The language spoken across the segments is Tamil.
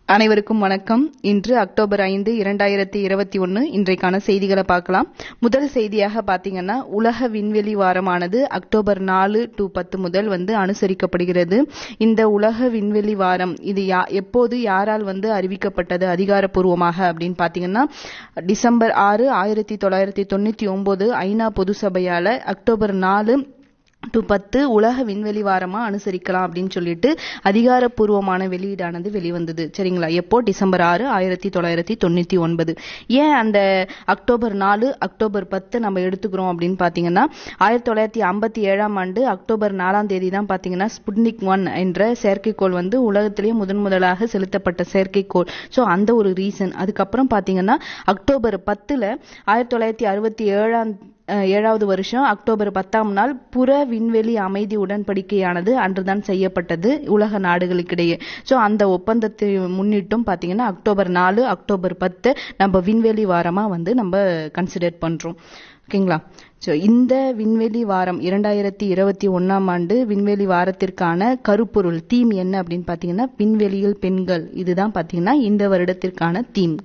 அனைவருக்கும் வணக்கம் இன்று அக்டோபர் ஐந்து இரண்டாயிரத்தி இருபத்தி ஒன்று இன்றைக்கான செய்திகளை பார்க்கலாம் முதல் செய்தியாக பார்த்தீங்கன்னா உலக விண்வெளி வாரமானது அக்டோபர் நாலு டு பத்து முதல் வந்து அனுசரிக்கப்படுகிறது இந்த உலக விண்வெளி வாரம் இது யா எப்போது யாரால் வந்து அறிவிக்கப்பட்டது அதிகாரப்பூர்வமாக அப்படின்னு பார்த்தீங்கன்னா டிசம்பர் ஆறு ஆயிரத்தி தொள்ளாயிரத்தி தொண்ணூற்றி ஒன்பது ஐநா பொது சபையால் அக்டோபர் நாலு டு பத்து உலக விண்வெளி வாரமா அனுசரிக்கலாம் அப்படின்னு சொல்லிட்டு அதிகாரப்பூர்வமான வெளியீடானது வெளிவந்தது சரிங்களா எப்போ டிசம்பர் ஆறு ஆயிரத்தி தொள்ளாயிரத்தி தொண்ணூத்தி ஒன்பது ஏன் அந்த அக்டோபர் நாலு அக்டோபர் பத்து நம்ம எடுத்துக்கிறோம் அப்படின்னு பாத்தீங்கன்னா ஆயிரத்தி தொள்ளாயிரத்தி ஐம்பத்தி ஏழாம் ஆண்டு அக்டோபர் நாலாம் தேதி தான் பாத்தீங்கன்னா ஸ்புட்னிக் ஒன் என்ற செயற்கைக்கோள் வந்து உலகத்திலேயே முதன் முதலாக செலுத்தப்பட்ட செயற்கைக்கோள் ஸோ அந்த ஒரு ரீசன் அதுக்கப்புறம் பாத்தீங்கன்னா அக்டோபர் பத்துல ஆயிரத்தி தொள்ளாயிரத்தி அறுபத்தி ஏழாம் ஏழாவது வருஷம் அக்டோபர் பத்தாம் நாள் புற விண்வெளி அமைதி உடன்படிக்கையானது அன்றுதான் செய்யப்பட்டது உலக நாடுகளுக்கிடையே ஸோ அந்த ஒப்பந்தத்தை முன்னிட்டும் பார்த்தீங்கன்னா அக்டோபர் நாலு அக்டோபர் பத்து நம்ம விண்வெளி வாரமாக வந்து நம்ம கன்சிடர் பண்ணுறோம் ஓகேங்களா ஸோ இந்த விண்வெளி வாரம் இரண்டாயிரத்தி இருபத்தி ஒன்றாம் ஆண்டு விண்வெளி வாரத்திற்கான கருப்பொருள் தீம் என்ன அப்படின்னு பார்த்தீங்கன்னா விண்வெளியில் பெண்கள் இதுதான் பார்த்தீங்கன்னா இந்த வருடத்திற்கான தீம்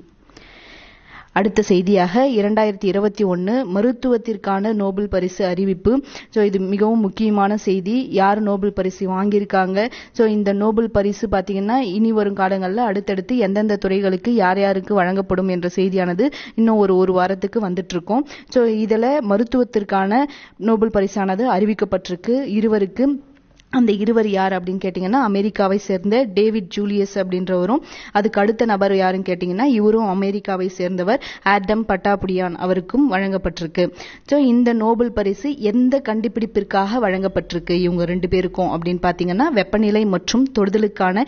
அடுத்த செய்தியாக இரண்டாயிரத்தி இருபத்தி ஒன்று மருத்துவத்திற்கான நோபல் பரிசு அறிவிப்பு ஸோ இது மிகவும் முக்கியமான செய்தி யார் நோபல் பரிசு வாங்கியிருக்காங்க ஸோ இந்த நோபல் பரிசு பார்த்தீங்கன்னா இனி வரும் காலங்களில் அடுத்தடுத்து எந்தெந்த துறைகளுக்கு யார் யாருக்கு வழங்கப்படும் என்ற செய்தியானது இன்னும் ஒரு ஒரு வாரத்துக்கு வந்துட்டு இருக்கோம் ஸோ இதில் மருத்துவத்திற்கான நோபல் பரிசானது அறிவிக்கப்பட்டிருக்கு இருவருக்கு அந்த இருவர் யார் அப்படின்னு கேட்டிங்கன்னா அமெரிக்காவை சேர்ந்த டேவிட் ஜூலியஸ் அப்படின்றவரும் அதுக்கு அடுத்த நபர் யாருன்னு கேட்டிங்கன்னா இவரும் அமெரிக்காவை சேர்ந்தவர் ஆடம் பட்டாபுடியான் அவருக்கும் வழங்கப்பட்டிருக்கு ஸோ இந்த நோபல் பரிசு எந்த கண்டுபிடிப்பிற்காக வழங்கப்பட்டிருக்கு இவங்க ரெண்டு பேருக்கும் அப்படின்னு பார்த்தீங்கன்னா வெப்பநிலை மற்றும் தொடுதலுக்கான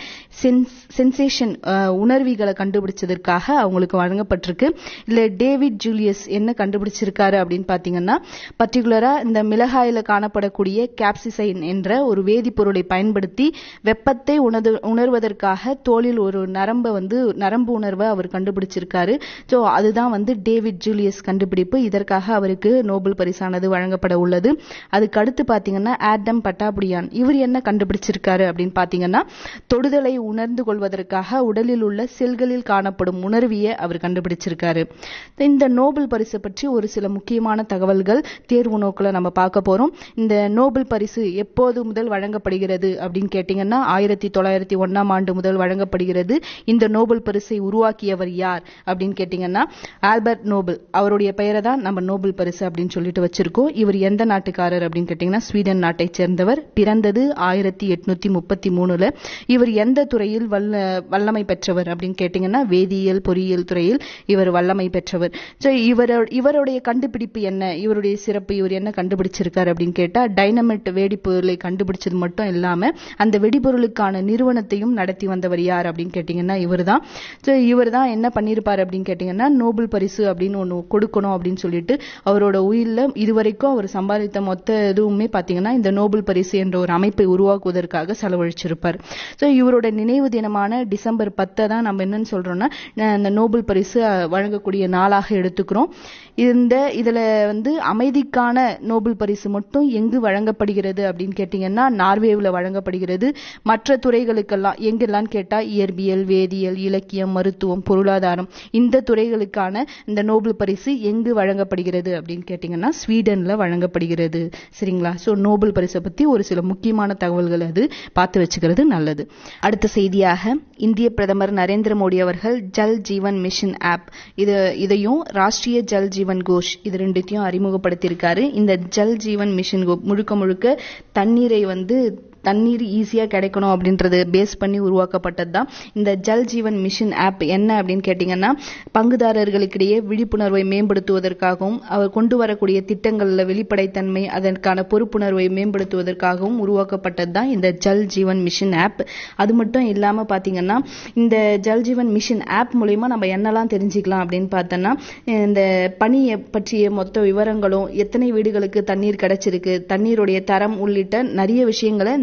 சென்சேஷன் உணர்விகளை கண்டுபிடிச்சதற்காக அவங்களுக்கு வழங்கப்பட்டிருக்கு இல்லை டேவிட் ஜூலியஸ் என்ன கண்டுபிடிச்சிருக்காரு அப்படின்னு பார்த்தீங்கன்னா பர்டிகுலராக இந்த மிளகாயில் காணப்படக்கூடிய கேப்சிசைன் என்ற ஒரு வேதிப்பொருளை பயன்படுத்தி வெப்பத்தை உணர்வு உணர்வதற்காக தோலில் ஒரு நரம்பை வந்து நரம்பு உணர்வை அவர் கண்டுபிடிச்சிருக்காரு ஸோ அதுதான் வந்து டேவிட் ஜூலியஸ் கண்டுபிடிப்பு இதற்காக அவருக்கு நோபல் பரிசானது வழங்கப்பட உள்ளது அதுக்கு அடுத்து பார்த்தீங்கன்னா ஆடம் பட்டாபுடியான் இவர் என்ன கண்டுபிடிச்சிருக்காரு அப்படின்னு பார்த்தீங்கன்னா தொடுதலை உணர்ந்து கொள்வதற்காக உடலில் உள்ள செல்களில் காணப்படும் உணர்வியை அவர் கண்டுபிடிச்சிருக்காரு இந்த நோபல் பரிசு பற்றி ஒரு சில முக்கியமான தகவல்கள் தேர்வு நோக்கில் நம்ம பார்க்க போறோம் இந்த நோபல் பரிசு எப்போது முதல் வழங்கப்படுகிறது அப்படின்னு கேட்டீங்கன்னா ஆயிரத்தி தொள்ளாயிரத்தி ஒன்னாம் ஆண்டு முதல் வழங்கப்படுகிறது இந்த நோபல் பரிசை உருவாக்கியவர் யார் அப்படின்னு கேட்டீங்கன்னா ஆல்பர்ட் நோபல் அவருடைய பெயரை தான் நம்ம நோபல் பரிசு அப்படின்னு சொல்லிட்டு வச்சிருக்கோம் இவர் எந்த நாட்டுக்காரர் அப்படின்னு கேட்டீங்கன்னா ஸ்வீடன் நாட்டை சேர்ந்தவர் பிறந்தது ஆயிரத்தி எட்நூத்தி முப்பத்தி மூணுல இவர் எந்த துறையில் வல்ல வல்லமை பெற்றவர் அப்படின்னு கேட்டீங்கன்னா வேதியியல் பொறியியல் துறையில் இவர் வல்லமை பெற்றவர் ஸோ இவர் இவருடைய கண்டுபிடிப்பு என்ன இவருடைய சிறப்பு இவர் என்ன கண்டுபிடிச்சிருக்காரு அப்படின்னு கேட்டா டைனமிட் வெடிப்பொருளை கண்டுபிடிச்சது மட்டும் இல்லாம அந்த வெடிபொருளுக்கான நிறுவனத்தையும் நடத்தி வந்தவர் யார் அப்படின்னு கேட்டீங்கன்னா இவர் தான் ஸோ இவர் தான் என்ன பண்ணியிருப்பார் அப்படின்னு கேட்டீங்கன்னா நோபல் பரிசு அப்படின்னு ஒன்று கொடுக்கணும் அப்படின்னு சொல்லிட்டு அவரோட உயிரில் இதுவரைக்கும் அவர் சம்பாதித்த மொத்த இதுவுமே பார்த்தீங்கன்னா இந்த நோபல் பரிசு என்ற ஒரு அமைப்பை உருவாக்குவதற்காக செலவழிச்சிருப்பார் ஸோ இவரோட நினைவு தினமான டிசம்பர் பத்தை தான் நம்ம என்னன்னு சொல்றோம்னா இந்த நோபல் பரிசு வழங்கக்கூடிய நாளாக எடுத்துக்கிறோம் இந்த இதுல வந்து அமைதிக்கான நோபல் பரிசு மட்டும் எங்கு வழங்கப்படுகிறது அப்படின்னு கேட்டீங்கன்னா நார்வேவில் வழங்கப்படுகிறது மற்ற துறைகளுக்கெல்லாம் எங்கெல்லாம் கேட்டால் இயற்பியல் வேதியியல் இலக்கியம் மருத்துவம் பொருளாதாரம் இந்த துறைகளுக்கான இந்த நோபல் பரிசு எங்கு வழங்கப்படுகிறது அப்படின்னு கேட்டிங்கன்னா ஸ்வீடனில் வழங்கப்படுகிறது சரிங்களா ஸோ நோபல் பரிசை பற்றி ஒரு சில முக்கியமான தகவல்கள் அது பார்த்து வச்சுக்கிறது நல்லது அடுத்த செய்தியாக இந்திய பிரதமர் நரேந்திர மோடி அவர்கள் ஜல் ஜீவன் மிஷன் ஆப் இது இதையும் ராஷ்டிரிய ஜல் ஜீவன் கோஷ் இது ரெண்டுத்தையும் அறிமுகப்படுத்தியிருக்காரு இந்த ஜல் ஜீவன் மிஷன் முழுக்க முழுக்க தண்ணீரை வந்து தண்ணீர் ஈஸியாக கிடைக்கணும் அப்படின்றது பேஸ் பண்ணி உருவாக்கப்பட்டது தான் இந்த ஜல் ஜீவன் மிஷன் ஆப் என்ன அப்படின்னு கேட்டிங்கன்னா பங்குதாரர்களுக்கிடையே விழிப்புணர்வை மேம்படுத்துவதற்காகவும் அவர் கொண்டு வரக்கூடிய திட்டங்களில் வெளிப்படைத்தன்மை அதற்கான பொறுப்புணர்வை மேம்படுத்துவதற்காகவும் உருவாக்கப்பட்டது தான் இந்த ஜல் ஜீவன் மிஷன் ஆப் அது மட்டும் இல்லாமல் பார்த்தீங்கன்னா இந்த ஜல் ஜீவன் மிஷன் ஆப் மூலயமா நம்ம என்னெல்லாம் தெரிஞ்சுக்கலாம் அப்படின்னு பார்த்தோன்னா இந்த பணியை பற்றிய மொத்த விவரங்களும் எத்தனை வீடுகளுக்கு தண்ணீர் கிடைச்சிருக்கு தண்ணீருடைய தரம் உள்ளிட்ட நிறைய விஷயங்களை இந்த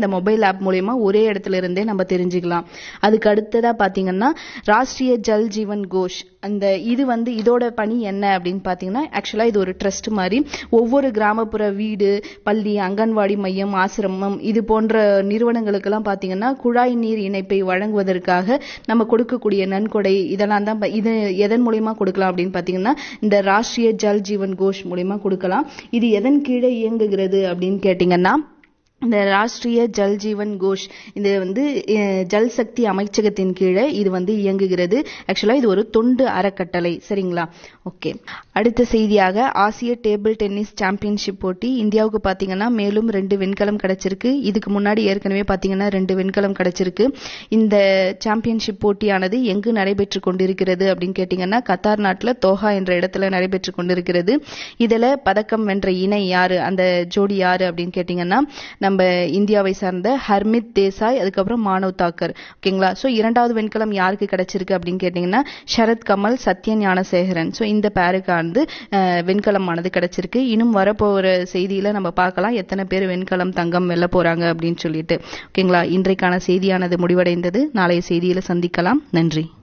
மொபைல் ஆப் மூலயமா ஒரே இடத்துல இருந்தே நம்ம தெரிஞ்சுக்கலாம் அதுக்கு அடுத்ததா பாத்தீங்கன்னா ராஷ்டிரிய ஜல் ஜீவன் கோஷ் அந்த இது வந்து இதோட பணி என்ன அப்படின்னு பாத்தீங்கன்னா ஆக்சுவலா இது ஒரு ட்ரஸ்ட் மாதிரி ஒவ்வொரு கிராமப்புற வீடு பள்ளி அங்கன்வாடி மையம் ஆசிரமம் இது போன்ற நிறுவனங்களுக்கெல்லாம் பாத்தீங்கன்னா குழாய் நீர் இணைப்பை வழங்குவதற்காக நம்ம கொடுக்கக்கூடிய நன்கொடை இதெல்லாம் தான் ப- இது எதன் மூலியமா கொடுக்கலாம் அப்படின்னு பாத்தீங்கன்னா இந்த ராஷ்டிரிய ஜல் ஜீவன் கோஷ் மூலியமா கொடுக்கலாம் இது எதன் கீழே இயங்குகிறது அப்படின்னு கேட்டீங்கன்னா இந்த ராஷ்டிரிய ஜல் ஜீவன் கோஷ் இது வந்து அஹ், ஜல் சக்தி அமைச்சகத்தின் கீழே இது வந்து இயங்குகிறது ஆக்சுவலா இது ஒரு தொண்டு அறக்கட்டளை சரிங்களா ஓகே அடுத்த செய்தியாக ஆசிய டேபிள் டென்னிஸ் சாம்பியன்ஷிப் போட்டி இந்தியாவுக்கு பாத்தீங்கன்னா மேலும் ரெண்டு வெண்கலம் கிடைச்சிருக்கு இதுக்கு முன்னாடி ஏற்கனவே பாத்தீங்கன்னா ரெண்டு வெண்கலம் கிடைச்சிருக்கு இந்த சாம்பியன்ஷிப் போட்டியானது எங்கு நடைபெற்று கொண்டிருக்கிறது அப்படின்னு கேட்டீங்கன்னா கத்தார் நாட்டுல தோஹா என்ற இடத்துல நடைபெற்று கொண்டிருக்கிறது இதுல பதக்கம் வென்ற இணை யாரு அந்த ஜோடி யாரு அப்படின்னு கேட்டீங்கன்னா நம்ம இந்தியாவை சார்ந்த ஹர்மித் தேசாய் அதுக்கப்புறம் மானவ் தாக்கர் ஓகேங்களா சோ இரண்டாவது வெண்கலம் யாருக்கு கிடைச்சிருக்கு அப்படின்னு கேட்டீங்கன்னா சரத் கமல் சத்ய ஞானசேகரன் சோ இந்த பேருக்கானது அஹ், வெண்கலமானது கிடைச்சிருக்கு இன்னும் வரப்போற செய்தியில நம்ம பார்க்கலாம் எத்தனை பேர் வெண்கலம் தங்கம் வெல்ல போறாங்க அப்படின்னு சொல்லிட்டு ஓகேங்களா இன்றைக்கான செய்தியானது முடிவடைந்தது நாளைய செய்தியில சந்திக்கலாம் நன்றி